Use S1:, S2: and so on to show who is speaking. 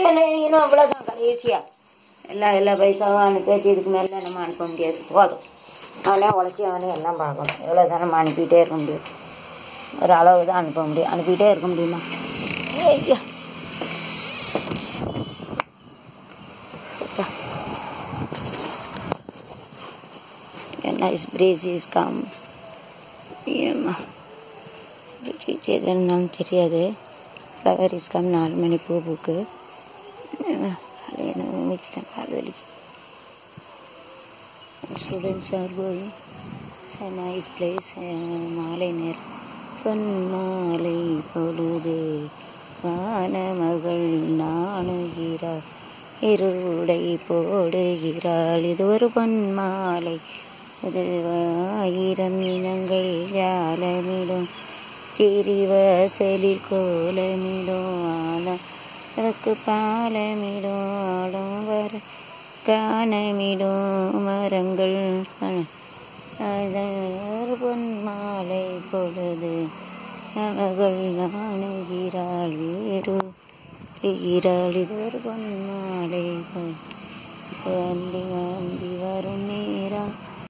S1: என்ன இன்னும் அவ்வளோதான் கடைசியாக எல்லா எல்லா பைசாவும் அனுப்பியாச்சு இதுக்கு மேலே நம்ம அனுப்ப முடியாது போதும் அவனே உழைச்சி அவனே எல்லாம் பார்க்கணும் இவ்வளோ தான் நம்ம அனுப்பிட்டே இருக்க முடியும் ஒரு அளவு தான் அனுப்ப முடியும் அனுப்பிட்டே இருக்க முடியுமா ஐயா நைஸ் பிரேஸ் இஸ் கம் ஏம்மா எது இருந்தாலும் தெரியாது ஃப்ளவர் இஸ் கம் நாலு மணி பூ பூக்கு என்ன மிச்சிட்டேன் கால் வலி students are going nice place மாலை நேரம் பொன் மாலை பொழுது வானமகள் நாணுகிறார் இருடை போடுகிறாள் இது ஒரு பொன் மாலை இது ஆயிரம் இனங்கள் ஜாலமிடும் திரிவசலில் கோலமிடும் ஆலம் எனக்கு பாலமிடும் ஆடும் வர காணமிடும் மரங்கள் ஒரு பொன் மாலை பொழுது மகள் நாணுகிறாள் வேறு இருக்கிறாள் இது ஒரு பொன் மாலை பொ- அந்தி அந்தி வரும் நேரம்